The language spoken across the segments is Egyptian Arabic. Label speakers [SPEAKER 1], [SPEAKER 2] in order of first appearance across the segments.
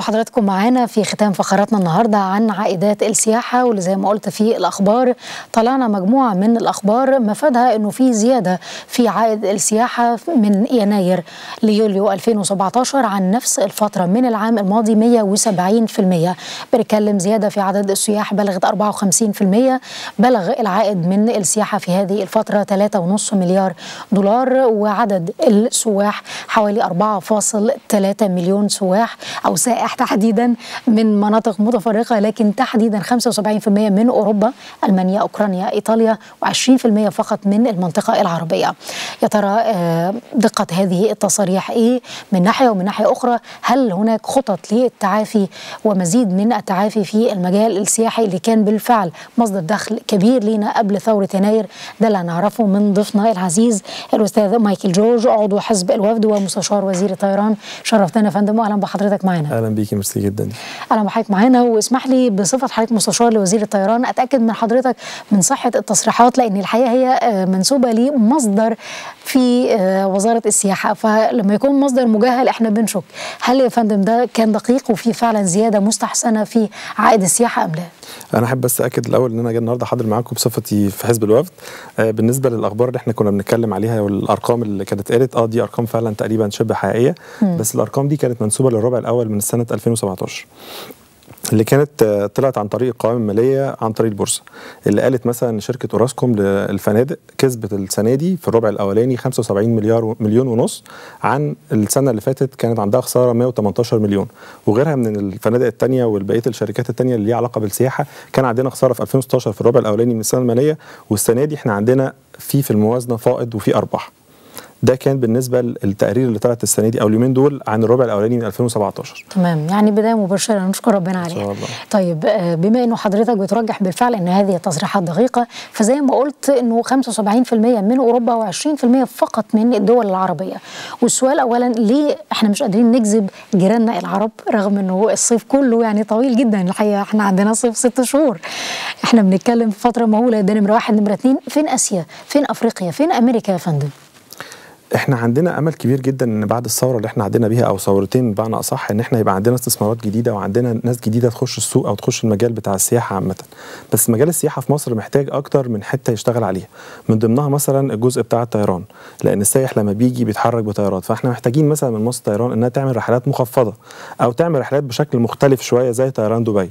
[SPEAKER 1] بحضراتكم معانا في ختام فقراتنا النهارده عن عائدات السياحه واللي زي ما قلت في الاخبار طلعنا مجموعه من الاخبار مفادها انه في زياده في عائد السياحه من يناير ليوليو 2017 عن نفس الفتره من العام الماضي 170% بنتكلم زياده في عدد السياح بلغت 54% بلغ العائد من السياحه في هذه الفتره 3.5 مليار دولار وعدد السواح حوالي 4.3 مليون سواح او سائح تحديدا من مناطق متفرقه لكن تحديدا 75% من اوروبا المانيا اوكرانيا ايطاليا و20% فقط من المنطقه العربيه يا ترى دقه هذه التصاريح ايه من ناحيه ومن ناحيه اخرى هل هناك خطط للتعافي ومزيد من التعافي في المجال السياحي اللي كان بالفعل مصدر دخل كبير لينا قبل ثوره يناير ده اللي هنعرفه من ضيفنا العزيز الاستاذ مايكل جورج عضو حزب الوفد ومستشار وزير الطيران شرفتنا يا فندم واهلا بحضرتك معانا
[SPEAKER 2] اهلا بيكي ميرسي جدا
[SPEAKER 1] اهلا بحضرتك معانا واسمح لي بصفه حضرتك مستشار لوزير الطيران اتاكد من حضرتك من صحه التصريحات لان الحقيقه هي منسوبه لمصدر في وزاره السياحه فلما يكون مصدر مجهل احنا بنشك هل يا فندم ده كان دقيق وفي فعلا زياده مستحسنه في عائد السياحه ام لا؟
[SPEAKER 2] انا احب بس اكد الاول ان انا جاي النهارده حاضر معاكم بصفتي في حزب الوفد آه بالنسبه للاخبار اللي احنا كنا بنتكلم عليها والارقام اللي كانت قالت اه دي ارقام فعلا تقريبا شبه حقيقيه م. بس الارقام دي كانت منسوبه للربع الاول من سنه 2017 اللي كانت طلعت عن طريق القوائم الماليه عن طريق البورصه اللي قالت مثلا شركه اوراسكوم للفنادق كسبت السنه دي في الربع الاولاني 75 مليار مليون ونص عن السنه اللي فاتت كانت عندها خساره 118 مليون وغيرها من الفنادق الثانيه والبقيه الشركات الثانيه اللي ليها علاقه بالسياحه كان عندنا خساره في 2016 في الربع الاولاني من السنه الماليه والسنه دي احنا عندنا في في الموازنه فائض وفي ارباح ده كان بالنسبه للتقارير اللي طلعت السنه دي او اليومين دول عن الربع الاولاني من 2017
[SPEAKER 1] تمام يعني بدايه مبشره نشكر ربنا عليها
[SPEAKER 2] ان شاء الله
[SPEAKER 1] طيب بما انه حضرتك بترجح بالفعل ان هذه التصريحات دقيقه فزي ما قلت انه 75% من اوروبا و20% فقط من الدول العربيه والسؤال اولا ليه احنا مش قادرين نجذب جيراننا العرب رغم انه الصيف كله يعني طويل جدا الحقيقه احنا عندنا صيف ست شهور احنا بنتكلم في فتره مهوله ده نمره واحد نمره اثنين فين اسيا فين افريقيا فين امريكا يا فندم
[SPEAKER 2] احنا عندنا امل كبير جدا ان بعد الثوره اللي احنا عدينا بيها او ثورتين بمعنى اصح ان احنا يبقى عندنا استثمارات جديده وعندنا ناس جديده تخش السوق او تخش المجال بتاع السياحه عامه بس مجال السياحه في مصر محتاج اكتر من حته يشتغل عليها من ضمنها مثلا الجزء بتاع الطيران لان السائح لما بيجي بيتحرك بطيارات فاحنا محتاجين مثلا من مصر طيران انها تعمل رحلات مخفضه او تعمل رحلات بشكل مختلف شويه زي طيران دبي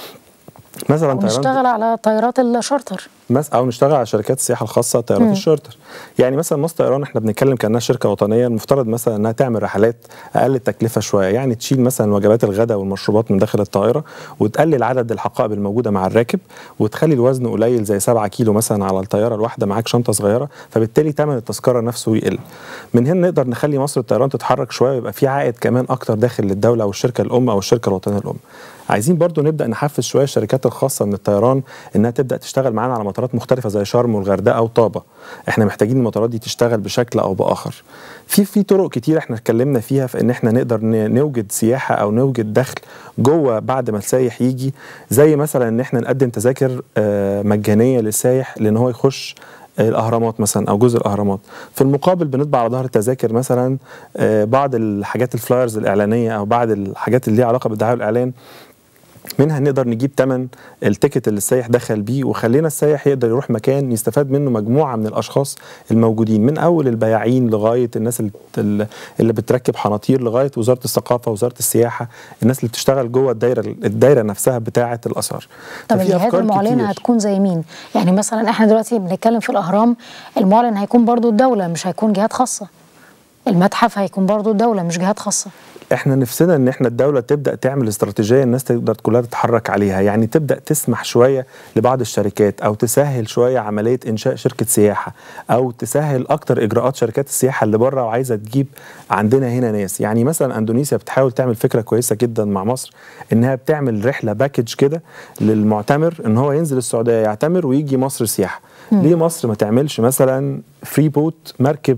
[SPEAKER 1] مثلا طيران نشتغل على طيارات الشارتر
[SPEAKER 2] مس او نشتغل على شركات السياحه الخاصه طيارات الشارتر يعني مثلا مصر طيران احنا بنتكلم كانها شركه وطنيه المفترض مثلا انها تعمل رحلات اقل التكلفه شويه يعني تشيل مثلا وجبات الغداء والمشروبات من داخل الطائره وتقلل عدد الحقائب الموجوده مع الراكب وتخلي الوزن قليل زي 7 كيلو مثلا على الطياره الواحده معاك شنطه صغيره فبالتالي ثمن التذكره نفسه يقل من هنا نقدر نخلي مصر الطيران تتحرك شويه ويبقى في عائد كمان اكتر داخل للدوله او الشركه الام او الشركه الوطنيه الام عايزين برضو نبدا نحفز شويه الشركات الخاصه من الطيران انها تبدا تشتغل معانا على مطارات مختلفه زي شرم والغردقه وطابه احنا محتاجين المطارات دي تشتغل بشكل او باخر في في طرق كتير احنا اتكلمنا فيها في ان احنا نقدر نوجد سياحه او نوجد دخل جوه بعد ما السايح يجي زي مثلا ان احنا نقدم تذاكر مجانيه للسايح لان هو يخش الاهرامات مثلا او جزء الاهرامات في المقابل بنطبع على ظهر التذاكر مثلا بعض الحاجات الفلايرز الاعلانيه او بعض الحاجات اللي ليها علاقه بالدعايه والاعلان منها نقدر نجيب ثمن التيكت اللي السايح دخل بيه وخلينا السايح يقدر يروح مكان يستفاد منه مجموعه من الاشخاص الموجودين من اول البياعين لغايه الناس اللي, اللي بتركب حناطير لغايه وزاره الثقافه وزاره السياحه الناس اللي بتشتغل جوه الدايره الدايره نفسها بتاعه الاثار
[SPEAKER 1] طب الجهات المعلنه هتكون زي مين يعني مثلا احنا دلوقتي بنتكلم في الاهرام المعلن هيكون برضو الدوله مش هيكون جهات خاصه المتحف هيكون برضو الدوله مش جهات خاصه
[SPEAKER 2] احنا نفسنا ان احنا الدوله تبدا تعمل استراتيجيه الناس تقدر كلها تتحرك عليها يعني تبدا تسمح شويه لبعض الشركات او تسهل شويه عمليه انشاء شركه سياحه او تسهل اكتر اجراءات شركات السياحه اللي بره وعايزه تجيب عندنا هنا ناس يعني مثلا اندونيسيا بتحاول تعمل فكره كويسه جدا مع مصر انها بتعمل رحله باكج كده للمعتمر ان هو ينزل السعوديه يعتمر ويجي مصر سياحه ليه مصر ما تعملش مثلا فري بوت مركب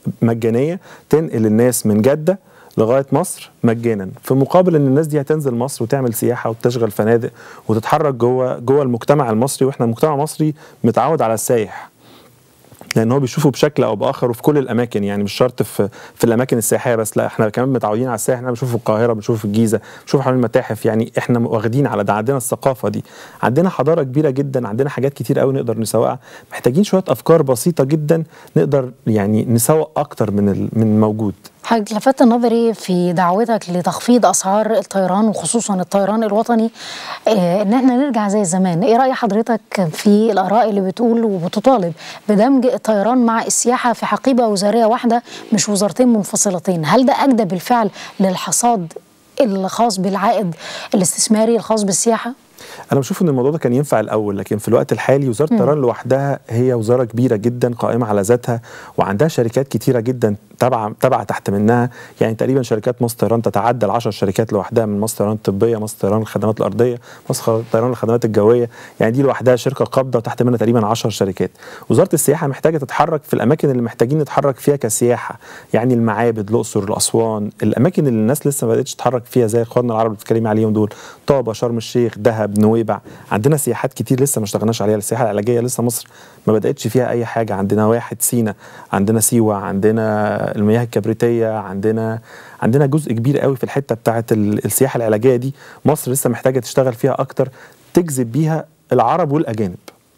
[SPEAKER 2] مجانيه تنقل الناس من جده لغايه مصر مجانا في مقابل ان الناس دي هتنزل مصر وتعمل سياحه وتشغل فنادق وتتحرك جوه جوه المجتمع المصري واحنا المجتمع المصري متعود على السايح لان هو بيشوفه بشكل او باخر وفي كل الاماكن يعني مش شرط في في الاماكن السياحيه بس لا احنا كمان متعودين على السياحه احنا بنشوفه في القاهره بنشوفه في الجيزه بنشوفه حوالين المتاحف يعني احنا واخدين على ده عندنا الثقافه دي عندنا حضاره كبيره جدا عندنا حاجات كتير قوي نقدر نسوقها محتاجين شويه افكار بسيطه جدا نقدر يعني نسوق اكتر من ال- من الموجود
[SPEAKER 1] حضرتك لفت نظري في دعوتك لتخفيض اسعار الطيران وخصوصا الطيران الوطني آه، ان احنا نرجع زي زمان، ايه راي حضرتك في الاراء اللي بتقول وبتطالب بدمج الطيران مع السياحه في حقيبه وزاريه واحده مش وزارتين منفصلتين، هل ده اجدى بالفعل للحصاد الخاص بالعائد الاستثماري الخاص بالسياحه؟
[SPEAKER 2] انا بشوف ان الموضوع ده كان ينفع الاول لكن في الوقت الحالي وزاره الطيران لوحدها هي وزاره كبيره جدا قائمه على ذاتها وعندها شركات كتيره جدا تابعه تابعه تحت منها يعني تقريبا شركات مصر طيران تتعدى ال 10 شركات لوحدها من مصر طيران الطبيه مصر طيران الخدمات الارضيه مصر طيران الخدمات الجويه يعني دي لوحدها شركه قابضه وتحت منها تقريبا 10 شركات وزاره السياحه محتاجه تتحرك في الاماكن اللي محتاجين نتحرك فيها كسياحه يعني المعابد الاقصر الاسوان الاماكن اللي الناس لسه ما بداتش تتحرك فيها زي اخواننا العرب اللي بتتكلمي عليهم دول طابه شرم الشيخ دهب نويبع عندنا سياحات كتير لسه ما اشتغلناش عليها السياحه العلاجيه لسه مصر ما بداتش فيها اي حاجه عندنا واحد سينا عندنا سيوه عندنا المياه الكبريتيه عندنا عندنا جزء كبير قوي في الحته بتاعه ال- السياحه العلاجيه دي مصر لسه محتاجه تشتغل فيها اكتر تجذب بيها العرب والاجانب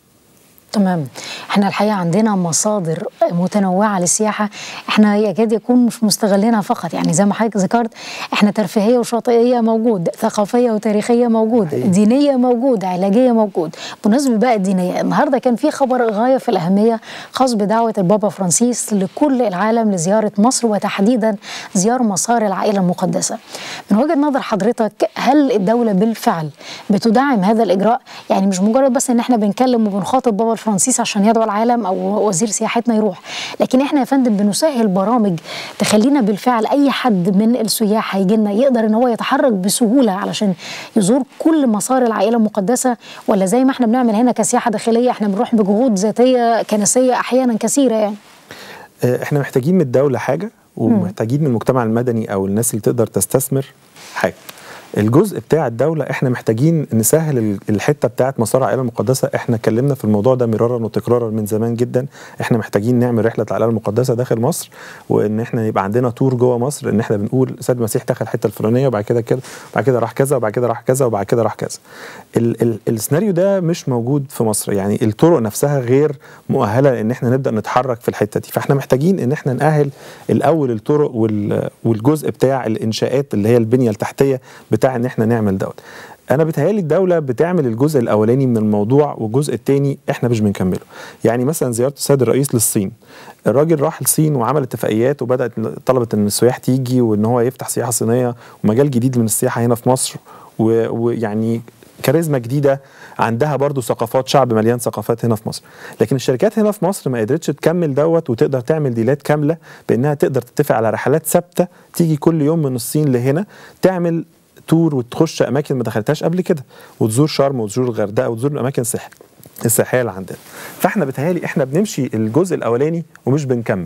[SPEAKER 1] تمام احنا الحقيقه عندنا مصادر متنوعه للسياحه احنا يكاد يكون مش مستغلينها فقط يعني زي ما حضرتك ذكرت احنا ترفيهيه وشاطئيه موجود ثقافيه وتاريخيه موجود
[SPEAKER 2] حقيقي.
[SPEAKER 1] دينيه موجود علاجيه موجود بالنسبه بقى الدينيه النهارده كان في خبر غايه في الاهميه خاص بدعوه البابا فرانسيس لكل العالم لزياره مصر وتحديدا زياره مسار العائله المقدسه من وجهه نظر حضرتك هل الدوله بالفعل بتدعم هذا الاجراء يعني مش مجرد بس ان احنا بنكلم وبنخاطب بابا الفرنسيس عشان يدعو العالم او وزير سياحتنا يروح لكن احنا يا فندم بنسهل برامج تخلينا بالفعل اي حد من السياح هيجي لنا يقدر ان هو يتحرك بسهوله علشان يزور كل مسار العائله المقدسه ولا زي ما احنا بنعمل هنا كسياحه داخليه احنا بنروح بجهود ذاتيه كنسيه احيانا كثيره يعني
[SPEAKER 2] آه، احنا محتاجين من الدوله حاجه ومحتاجين من المجتمع المدني او الناس اللي تقدر تستثمر حاجه الجزء بتاع الدولة احنا محتاجين نسهل ال- الحتة بتاعت مسار العائلة المقدسة احنا اتكلمنا في الموضوع ده مرارا وتكرارا من زمان جدا احنا محتاجين نعمل رحلة العائلة المقدسة داخل مصر وان احنا يبقى عندنا تور جوه مصر ان احنا بنقول سيد المسيح دخل الحتة الفلانية وبعد كده كده وبعد كده راح كذا وبعد كده راح كذا وبعد كده راح كذا ال ال السيناريو ده مش موجود في مصر يعني الطرق نفسها غير مؤهلة ان احنا نبدأ نتحرك في الحتة دي فاحنا محتاجين ان احنا نأهل الاول الطرق وال والجزء بتاع الانشاءات اللي هي البنية التحتية بتاع ان احنا نعمل دوت انا بتهيالي الدوله بتعمل الجزء الاولاني من الموضوع والجزء الثاني احنا مش بنكمله يعني مثلا زياره السيد الرئيس للصين الراجل راح الصين وعمل اتفاقيات وبدات طلبت ان السياح تيجي وان هو يفتح سياحه صينيه ومجال جديد من السياحه هنا في مصر و- ويعني كاريزما جديده عندها برضو ثقافات شعب مليان ثقافات هنا في مصر لكن الشركات هنا في مصر ما قدرتش تكمل دوت وتقدر تعمل ديلات كامله بانها تقدر تتفق على رحلات ثابته تيجي كل يوم من الصين لهنا تعمل تور وتخش اماكن ما دخلتهاش قبل كده وتزور شرم وتزور الغردقه وتزور الاماكن السياح السياحيه اللي عندنا فاحنا بتهيالي احنا بنمشي الجزء الاولاني ومش بنكمل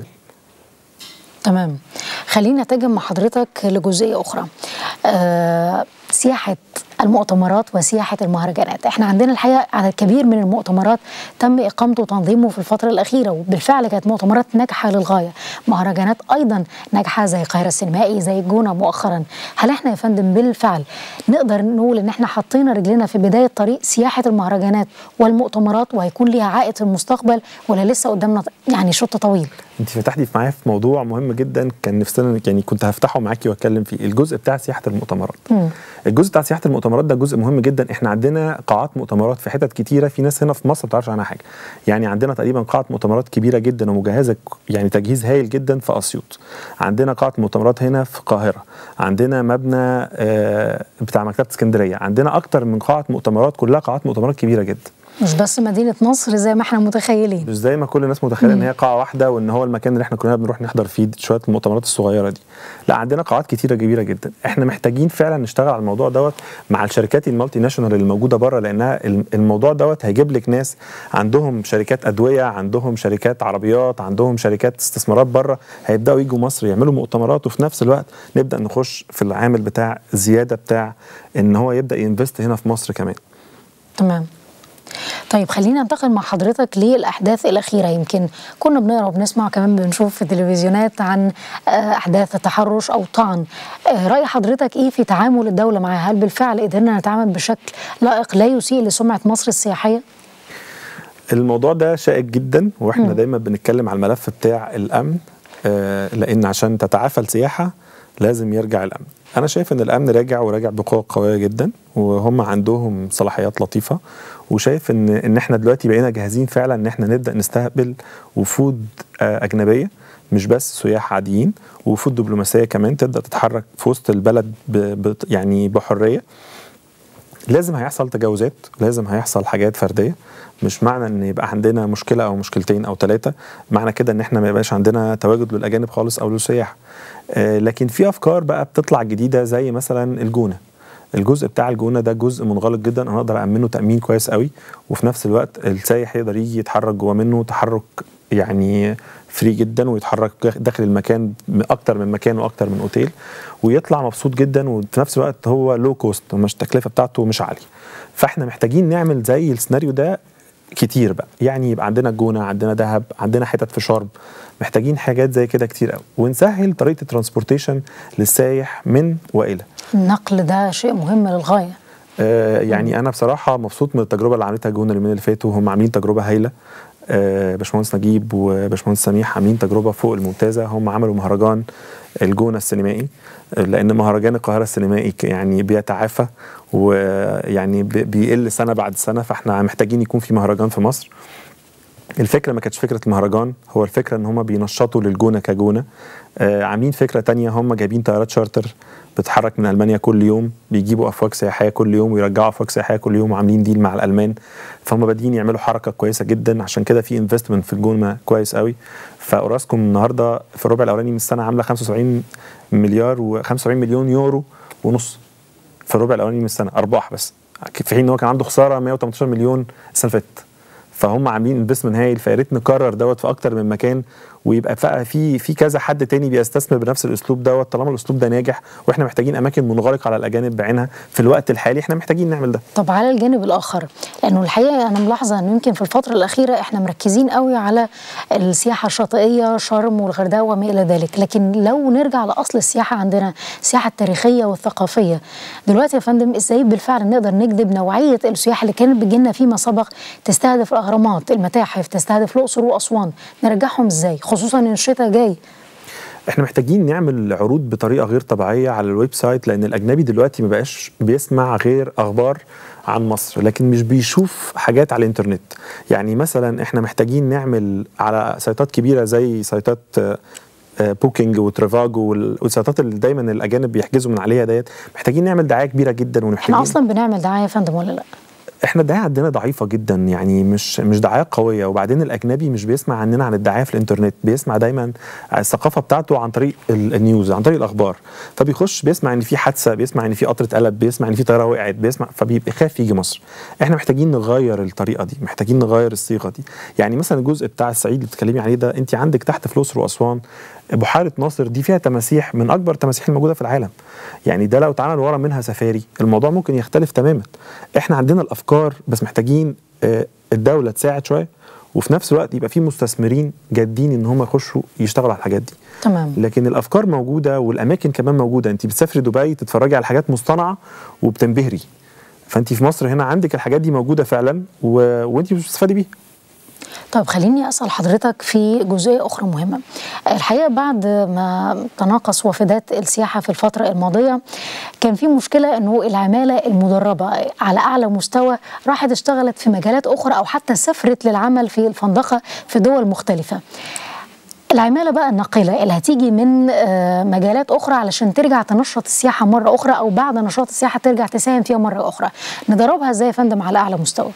[SPEAKER 1] تمام خلينا اتجه مع حضرتك لجزئيه اخرى آه سياحه المؤتمرات وسياحه المهرجانات احنا عندنا الحقيقه عدد كبير من المؤتمرات تم اقامته وتنظيمه في الفتره الاخيره وبالفعل كانت مؤتمرات ناجحه للغايه مهرجانات ايضا ناجحه زي القاهره السينمائي زي الجونه مؤخرا هل احنا يا فندم بالفعل نقدر نقول ان احنا حطينا رجلنا في بدايه طريق سياحه المهرجانات والمؤتمرات وهيكون ليها عائد في المستقبل ولا لسه قدامنا يعني شوط طويل
[SPEAKER 2] انت فتحتي معايا في موضوع مهم جدا كان نفسنا يعني كنت هفتحه معاكي واتكلم فيه الجزء بتاع سياحه المؤتمرات
[SPEAKER 1] مم.
[SPEAKER 2] الجزء بتاع سياحه المؤتمرات ده جزء مهم جدا احنا عندنا قاعات مؤتمرات في حتت كتيره في ناس هنا في مصر ما تعرفش عنها حاجه يعني عندنا تقريبا قاعه مؤتمرات كبيره جدا ومجهزه ك- يعني تجهيز هايل جدا في اسيوط عندنا قاعه مؤتمرات هنا في القاهره عندنا مبنى آه، بتاع مكتبه اسكندريه عندنا اكتر من قاعه مؤتمرات كلها قاعات مؤتمرات كبيره جدا
[SPEAKER 1] مش بس مدينه نصر زي ما احنا متخيلين
[SPEAKER 2] مش زي ما كل الناس متخيله ان هي قاعه واحده وان هو المكان اللي احنا كلنا بنروح نحضر فيه شويه المؤتمرات الصغيره دي لا عندنا قاعات كتيره كبيره جدا احنا محتاجين فعلا نشتغل على الموضوع دوت مع الشركات المالتي ناشونال اللي موجوده بره لانها الم- الموضوع دوت هيجيب لك ناس عندهم شركات ادويه عندهم شركات عربيات عندهم شركات استثمارات بره هيبداوا يجوا مصر يعملوا مؤتمرات وفي نفس الوقت نبدا نخش في العامل بتاع زياده بتاع ان هو يبدا ينفست هنا في مصر كمان
[SPEAKER 1] تمام طيب خلينا ننتقل مع حضرتك للاحداث الاخيره يمكن كنا بنقرا وبنسمع كمان بنشوف في التلفزيونات عن احداث تحرش او طعن راي حضرتك ايه في تعامل الدوله معها هل بالفعل قدرنا نتعامل بشكل لائق لا يسيء لسمعه مصر السياحيه
[SPEAKER 2] الموضوع ده شائك جدا واحنا م. دايما بنتكلم على الملف بتاع الامن آه لان عشان تتعافى السياحه لازم يرجع الامن انا شايف ان الامن راجع وراجع بقوه قويه جدا وهم عندهم صلاحيات لطيفه وشايف ان ان احنا دلوقتي بقينا جاهزين فعلا ان احنا نبدا نستقبل وفود آه اجنبيه مش بس سياح عاديين ووفود دبلوماسيه كمان تبدا تتحرك في وسط البلد ب ب يعني بحريه لازم هيحصل تجاوزات لازم هيحصل حاجات فرديه مش معنى ان يبقى عندنا مشكله او مشكلتين او ثلاثه معنى كده ان احنا ما يبقاش عندنا تواجد للاجانب خالص او للسياح آه لكن في افكار بقى بتطلع جديده زي مثلا الجونه الجزء بتاع الجونه ده جزء منغلق جدا انا اقدر امنه تامين كويس قوي وفي نفس الوقت السايح يقدر يجي يتحرك جوه منه تحرك يعني فري جدا ويتحرك داخل المكان اكتر من مكان واكتر من اوتيل ويطلع مبسوط جدا وفي نفس الوقت هو لو كوست مش التكلفه بتاعته مش عاليه فاحنا محتاجين نعمل زي السيناريو ده كتير بقى يعني يبقى عندنا الجونه عندنا دهب عندنا حتت في شرم محتاجين حاجات زي كده كتير قوي ونسهل طريقه الترانسبورتيشن للسايح من والى
[SPEAKER 1] النقل ده شيء مهم للغايه
[SPEAKER 2] آه يعني انا بصراحه مبسوط من التجربه اللي عملتها الجونه اليومين اللي فاتوا هم عاملين تجربه هايله آه باشمهندس نجيب وباشمهندس سميح عاملين تجربه فوق الممتازه هم عملوا مهرجان الجونه السينمائي لان مهرجان القاهره السينمائي يعني بيتعافى ويعني بيقل سنه بعد سنه فاحنا محتاجين يكون في مهرجان في مصر الفكره ما كانتش فكره المهرجان هو الفكره ان هم بينشطوا للجونه كجونه آه عاملين فكره تانية هم جايبين طيارات شارتر بتتحرك من المانيا كل يوم بيجيبوا افواج سياحيه كل يوم ويرجعوا افواج سياحيه كل يوم وعاملين ديل مع الالمان فهم بادئين يعملوا حركه كويسه جدا عشان كده في انفستمنت في الجونه كويس قوي فاوراسكوم النهارده في الربع الاولاني من السنه عامله 75 مليار و75 مليون يورو ونص في الربع الاولاني من السنه ارباح بس في حين ان هو كان عنده خساره 118 مليون السنه اللي فاتت فهم عاملين انفستمنت هايل فيا ريت نكرر دوت في اكتر من مكان ويبقى في في كذا حد تاني بيستثمر بنفس الاسلوب دوت طالما الاسلوب ده ناجح واحنا محتاجين اماكن منغلقه على الاجانب بعينها في الوقت الحالي احنا محتاجين نعمل ده.
[SPEAKER 1] طب على الجانب الاخر لانه الحقيقه انا ملاحظه انه يمكن في الفتره الاخيره احنا مركزين قوي على السياحه الشاطئيه شرم والغردقه وما الى ذلك، لكن لو نرجع لاصل السياحه عندنا السياحه التاريخيه والثقافيه. دلوقتي يا فندم ازاي بالفعل نقدر نجذب نوعيه السياح اللي كانت بتجينا فيما سبق تستهدف الاهرامات، المتاحف، تستهدف الاقصر واسوان، نرجعهم ازاي؟ خصوصا ان الشتاء جاي
[SPEAKER 2] احنا محتاجين نعمل عروض بطريقه غير طبيعيه على الويب سايت لان الاجنبي دلوقتي ما بقاش بيسمع غير اخبار عن مصر لكن مش بيشوف حاجات على الانترنت يعني مثلا احنا محتاجين نعمل على سيطات كبيره زي سيطات بوكينج وترافاجو والسيطات اللي دايما الاجانب بيحجزوا من عليها ديت محتاجين نعمل دعايه كبيره جدا
[SPEAKER 1] ونحتاجين احنا اصلا بنعمل دعايه يا فندم ولا لا؟
[SPEAKER 2] احنا الدعايه عندنا ضعيفه جدا يعني مش مش دعايه قويه وبعدين الاجنبي مش بيسمع عننا عن الدعايه في الانترنت بيسمع دايما الثقافه بتاعته عن طريق النيوز عن طريق الاخبار فبيخش بيسمع ان في حادثه بيسمع ان في قطر اتقلب بيسمع ان في طياره وقعت بيسمع فبيبقى خايف يجي مصر احنا محتاجين نغير الطريقه دي محتاجين نغير الصيغه دي يعني مثلا الجزء بتاع الصعيد اللي بتتكلمي عليه ده انت عندك تحت في الاقصر واسوان بحيره ناصر دي فيها تماسيح من اكبر التماسيح الموجوده في العالم يعني ده لو اتعمل ورا منها سفاري الموضوع ممكن يختلف تماما احنا عندنا الافكار بس محتاجين الدوله تساعد شويه وفي نفس الوقت يبقى في مستثمرين جادين ان هم يخشوا يشتغلوا على الحاجات دي
[SPEAKER 1] تمام
[SPEAKER 2] لكن الافكار موجوده والاماكن كمان موجوده انت بتسافري دبي تتفرجي على حاجات مصطنعه وبتنبهري فانت في مصر هنا عندك الحاجات دي موجوده فعلا و... وانت بتستفادي بيها
[SPEAKER 1] طيب خليني اسال حضرتك في جزئيه اخرى مهمه. الحقيقه بعد ما تناقص وافدات السياحه في الفتره الماضيه كان في مشكله انه العماله المدربه على اعلى مستوى راحت اشتغلت في مجالات اخرى او حتى سافرت للعمل في الفندقه في دول مختلفه. العماله بقى الناقله اللي هتيجي من مجالات اخرى علشان ترجع تنشط السياحه مره اخرى او بعد نشاط السياحه ترجع تساهم فيها مره اخرى. ندربها ازاي يا فندم على اعلى مستوى؟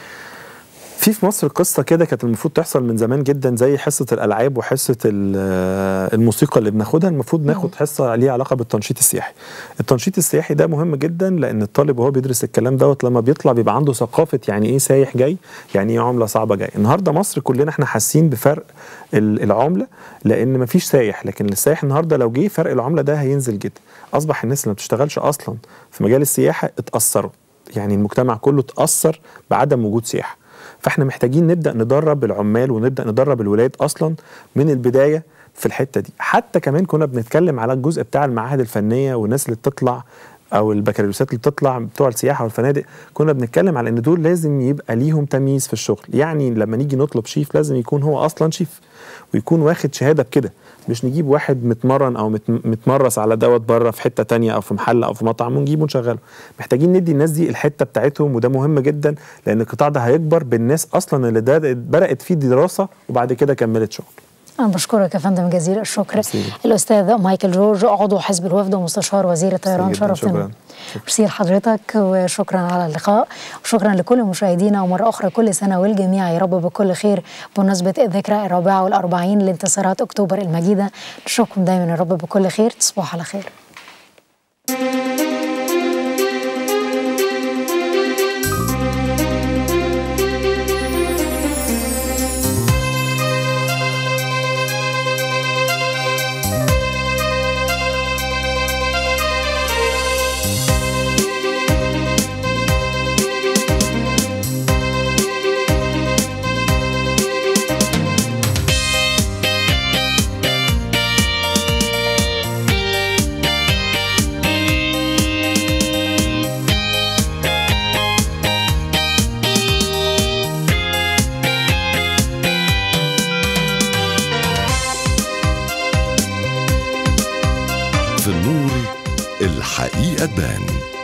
[SPEAKER 2] في في مصر قصه كده كانت المفروض تحصل من زمان جدا زي حصه الالعاب وحصه الموسيقى اللي بناخدها المفروض ناخد حصه ليها علاقه بالتنشيط السياحي. التنشيط السياحي ده مهم جدا لان الطالب وهو بيدرس الكلام دوت لما بيطلع بيبقى عنده ثقافه يعني ايه سايح جاي يعني ايه عمله صعبه جاي. النهارده مصر كلنا احنا حاسين بفرق العمله لان مفيش سايح لكن السايح النهارده لو جه فرق العمله ده هينزل جدا. اصبح الناس اللي ما بتشتغلش اصلا في مجال السياحه اتاثروا. يعني المجتمع كله اتاثر بعدم وجود سياحه. فاحنا محتاجين نبدا ندرب العمال ونبدا ندرب الولاد اصلا من البدايه في الحته دي حتى كمان كنا بنتكلم على الجزء بتاع المعاهد الفنيه والناس اللي بتطلع او البكالوريوسات اللي بتطلع بتوع السياحه والفنادق كنا بنتكلم على ان دول لازم يبقى ليهم تمييز في الشغل يعني لما نيجي نطلب شيف لازم يكون هو اصلا شيف ويكون واخد شهاده بكده مش نجيب واحد متمرن او مت- متمرس على دوت بره في حته تانية او في محل او في مطعم ونجيبه ونشغله محتاجين ندي الناس دي الحته بتاعتهم وده مهم جدا لان القطاع ده هيكبر بالناس اصلا اللي ده بدات فيه دراسه وبعد كده كملت شغل
[SPEAKER 1] أنا بشكرك يا فندم جزيل الشكر
[SPEAKER 2] ميرسي.
[SPEAKER 1] الأستاذ مايكل جورج عضو حزب الوفد ومستشار وزير الطيران
[SPEAKER 2] جداً،
[SPEAKER 1] شرفتنا
[SPEAKER 2] شكراً.
[SPEAKER 1] ميرسي لحضرتك وشكرا على اللقاء وشكرا لكل مشاهدينا ومرة أخرى كل سنة والجميع يا رب بكل خير بمناسبة الذكرى الرابعة والأربعين لانتصارات أكتوبر المجيدة نشوفكم دايما يا رب بكل خير تصبحوا على خير
[SPEAKER 3] في النور الحقيقة تبان